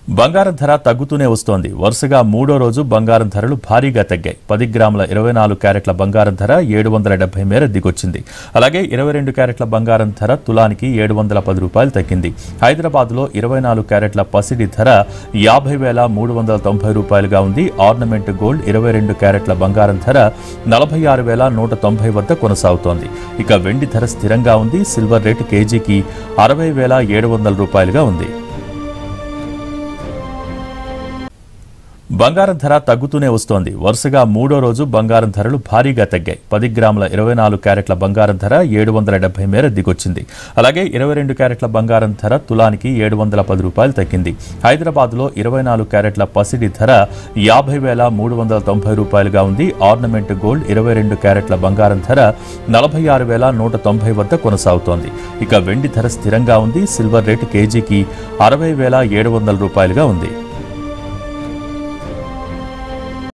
బంగారం ధర తగ్గుతూనే వస్తోంది వరుసగా మూడో రోజు బంగారం ధరలు భారీగా తగ్గాయి పది గ్రాముల ఇరవై నాలుగు క్యారెట్ల బంగారం ధర ఏడు వందల డెబ్బై మేర దిగొచ్చింది అలాగే ఇరవై రెండు క్యారెట్ల బంగారం ధర తులానికి ఏడు వందల పది రూపాయలు తగ్గింది హైదరాబాద్లో ఇరవై నాలుగు క్యారెట్ల పసిడి ధర యాభై వేల మూడు వందల తొంభై రూపాయలుగా ఉంది ఆర్నమెంట్ గోల్డ్ ఇరవై రెండు క్యారెట్ల బంగారం ధర నలభై ఆరు వేల నూట తొంభై వద్ద కొనసాగుతోంది ఇక వెండి ధర స్థిరంగా ఉంది సిల్వర్ రేటు కేజీకి అరవై వేల ఏడు వందల రూపాయలుగా ఉంది బంగారం ధర తగ్గుతూనే వస్తోంది వరుసగా మూడో రోజు బంగారం ధరలు భారీగా తగ్గాయి పది గ్రాముల ఇరవై నాలుగు క్యారెట్ల బంగారం ధర ఏడు వందల డెబ్బై మేర దిగొచ్చింది అలాగే ఇరవై రెండు క్యారెట్ల బంగారం ధర తులానికి ఏడు వందల పది రూపాయలు తగ్గింది హైదరాబాద్లో ఇరవై నాలుగు క్యారెట్ల పసిడి ధర యాభై వేల మూడు వందల తొంభై రూపాయలుగా ఉంది ఆర్నమెంట్ గోల్డ్ ఇరవై రెండు క్యారెట్ల బంగారం ధర నలభై ఆరు వేల నూట తొంభై వద్ద కొనసాగుతోంది ఇక వెండి ధర స్థిరంగా ఉంది సిల్వర్ రేటు కేజీకి అరవై వేల ఏడు వందల రూపాయలుగా ఉంది